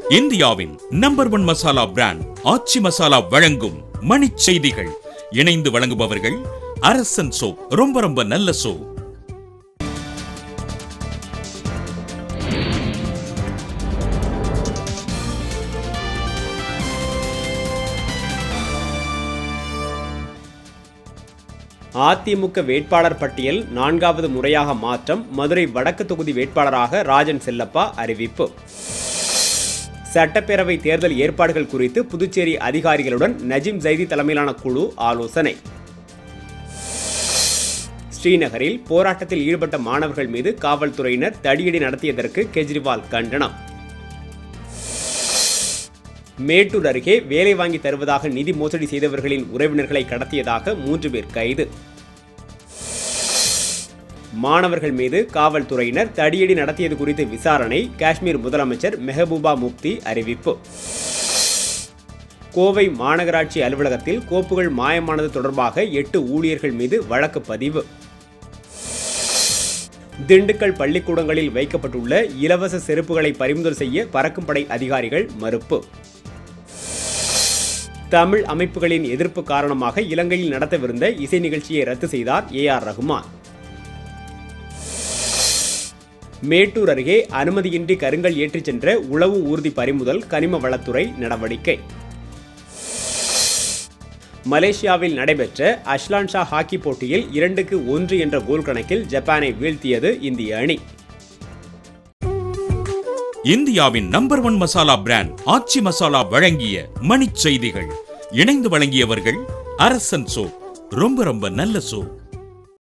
இந்தியாவின் number one masala brand Aachi masala வழங்கும் மணிச் செய்திகள் இணைந்து வழங்குபவர்கள் அரசன் சோப் ரொம்ப ரொம்ப நல்ல சோப் அதிமுக வேட்பாளர் பட்டியல் நான்காவது முறையாக மாற்றம் மதுரை வடக்கு தொகுதி வேட்பாளராக ராஜன் செல்லப்பா அறிவிப்பு சட்டப்பேரவை தேர்தல் ஏற்பாடுகள் குறித்து புதுச்சேரி அதிகாரிகளுடன் நஜிம் ஜைதி தலைமையிலான குழு ஆலோசனை ஸ்ரீநகரில் போராட்டத்தில் ஈடுபட்ட மாணவர்கள் மீது காவல்துறையினர் தடியடி நடத்தியதற்கு கெஜ்ரிவால் கண்டனம் மேட்டூர் அருகே வேலை வாங்கி தருவதாக நிதி மோசடி செய்தவர்களின் உறவினர்களை கடத்தியதாக மூன்று பேர் கைது மாணவர்கள் மீது காவல்துறையினர் தடியடி நடத்தியது குறித்து விசாரணை காஷ்மீர் முதலமைச்சர் மெஹபூபா முப்தி அறிவிப்பு கோவை மாநகராட்சி அலுவலகத்தில் கோப்புகள் மாயமானது தொடர்பாக எட்டு ஊழியர்கள் மீது வழக்கு பதிவு திண்டுக்கல் பள்ளிக்கூடங்களில் வைக்கப்பட்டுள்ள இலவச செருப்புகளை பறிமுதல் செய்ய பறக்கும் படை அதிகாரிகள் மறுப்பு தமிழ் அமைப்புகளின் எதிர்ப்பு காரணமாக இலங்கையில் நடத்தவிருந்த இசை நிகழ்ச்சியை ரத்து செய்தார் ஏ ஆர் ரகுமான் மேட்டூர் அருகே அனுமதியின்றி கருங்கல் ஏற்றிச் சென்ற உளவு ஊர்தி பறிமுதல் கனிம வளத்துறை நடவடிக்கை மலேசியாவில் நடைபெற்ற அஸ்லான் ஷா ஹாக்கி போட்டியில் இரண்டுக்கு ஒன்று என்ற கோல் கணக்கில் ஜப்பானை வீழ்த்தியது இந்திய அணி இந்தியாவின் number one masala brand Aachi masala வழங்கிய மணிச் செய்திகள் இணைந்து வழங்கியவர்கள் அரசன் சோப் ரொம்ப ரொம்ப நல்ல சோப்